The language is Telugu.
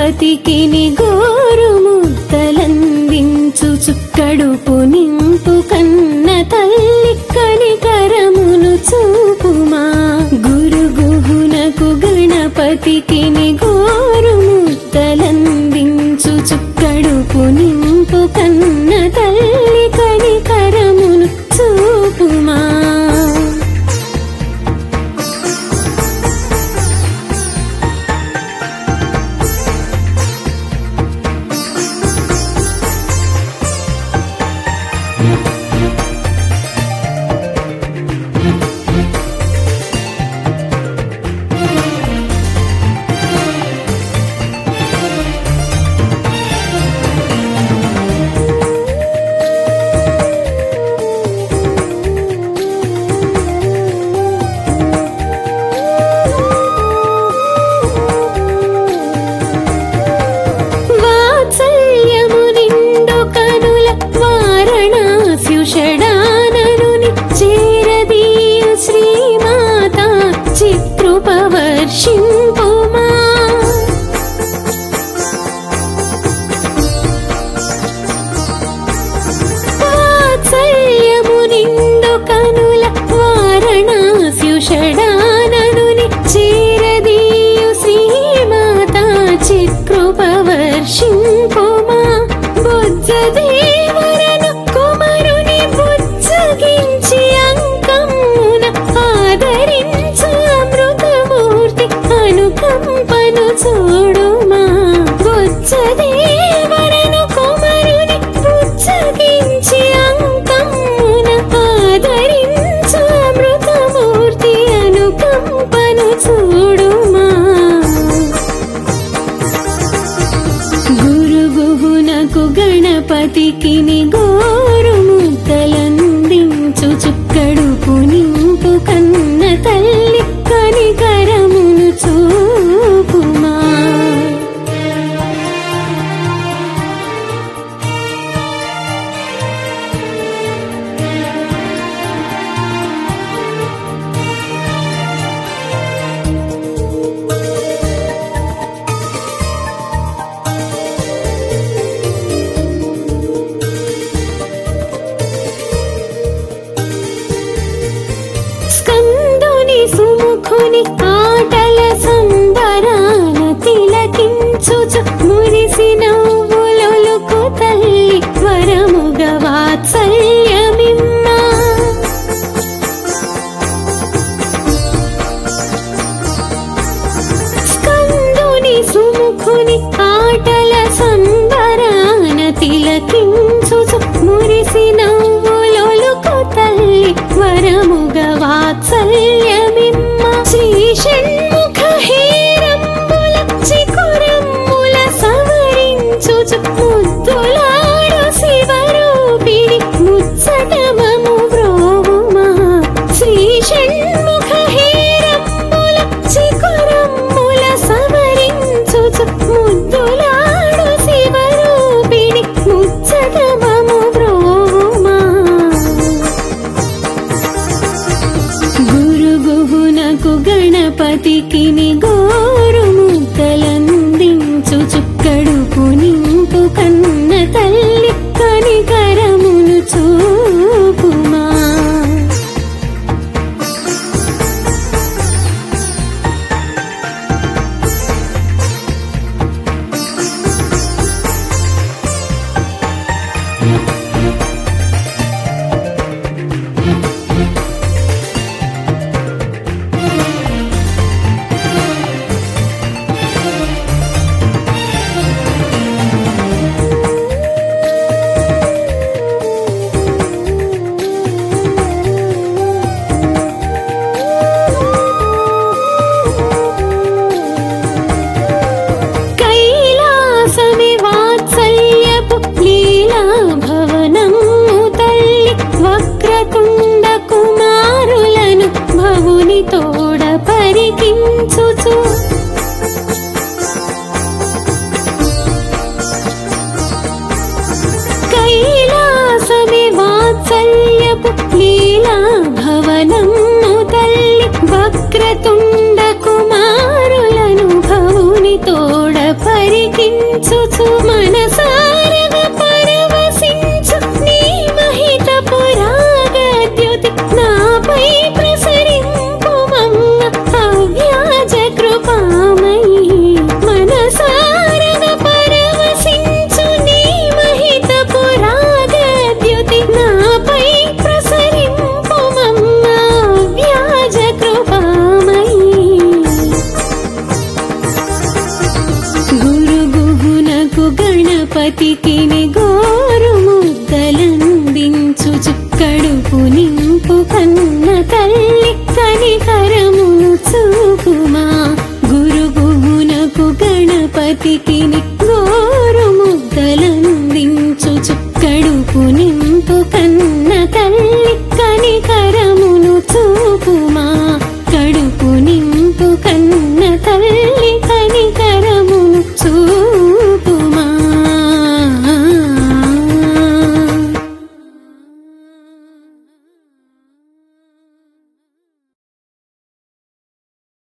గణపతికి గోరు ముద్దలందించు చుక్కడుపు నింపు కన్న తల్లి కనికరమును చూపుమా గురు గుహునకు గణపతికి గోరు ముద్దలందించు చుక్కడుపు నింపు కన్న తల్లి కనికరమును చూపుమా వాత్సల్యము నిండు కనుల వారణాస్యుషడాననుని చేరదీయు శ్రీమాత చిత్రుపవర్షింపుమా వాత్సల్యము నిండు కనుల వారణాస్యుషడాననుని చేరదీయు శ్రీమాత చిత్కృపవర్షింపుమా బుజ్జదేవరను కుమరుని బుజ్జగించి అంకమున ఆదరించు అమృతమూర్తి అనుకంపను చూడుమా బుజ్జదేవరను కుమరుని బుజ్జగించి అంకమున ఆదరించు అమృతమూర్తి అనుకంపను చూడుమా గురు గుహునకు గణపతికి గోరు ముద్దలందించు చుక్కడుపు నింపు కన్న తల్లి కనికరమును చూపుమా స్కందుని సుముఖుని ఆటల సంబరాన తిలకించుచు మురిసి నవ్వులొలుకు తల్లి వరముగ వాత్సల్యమిమ్మా స్కందుని సుముఖుని ఆటల సంబరాన తిలకించుచు మురిసి నవ్వులొలుకు తల్లి వరముగ వాత్సల్యమిమ్మ శ్రీ షణ్ముఖ హేరంబుల చికురమ్ముల సవరించుచు ముద్దులాడు శివరూపిణి ముచ్చటమము బ్రోవుమా శ్రీ షణ్ముఖ హేరంబుల చికురమ్ముల సవరించుచు ముద్దులాడు శివరూపిణి ముచ్చటమము బ్రోవుమా గురు గుహునకు గణపతికి గోరు ముద్దలందించు చుక్కడుపు నింపు కన్న తల్లి కనికరమును చూపుమా కైలాసమి వాత్సల్యపు లీలా భవనము తల్లి వక్రతుండ కుమారులను భవుని తోడ పరికించుచు కైలాసమి వాత్సల్యపు లీలా భవనము తల్లి వక్రతుండ కుమారులను భవుని తోడ పరి పరికించుచు మనసారగ పరవశించు నీ మహిత పురాగద్యుతి నాపై ప్రసరింపుమమ్మ అవ్యాజ కృపామయీ మనసారగ పరవశించు నీ మహిత పురాగద్యుతి నాపై ప్రసరింపుమమ్మ అవ్యాజ కృపామయీ గురు గుహునకు గణపతికి గోరు ముద్దలందించుచు కడుపు నింపు కన్న తల్లి కనికరమును చూపుమా గురు గుహునకు గణపతికి గోరు ముద్దలందించుచు కడుపు నింపు కన్న తల్లి కనికరమును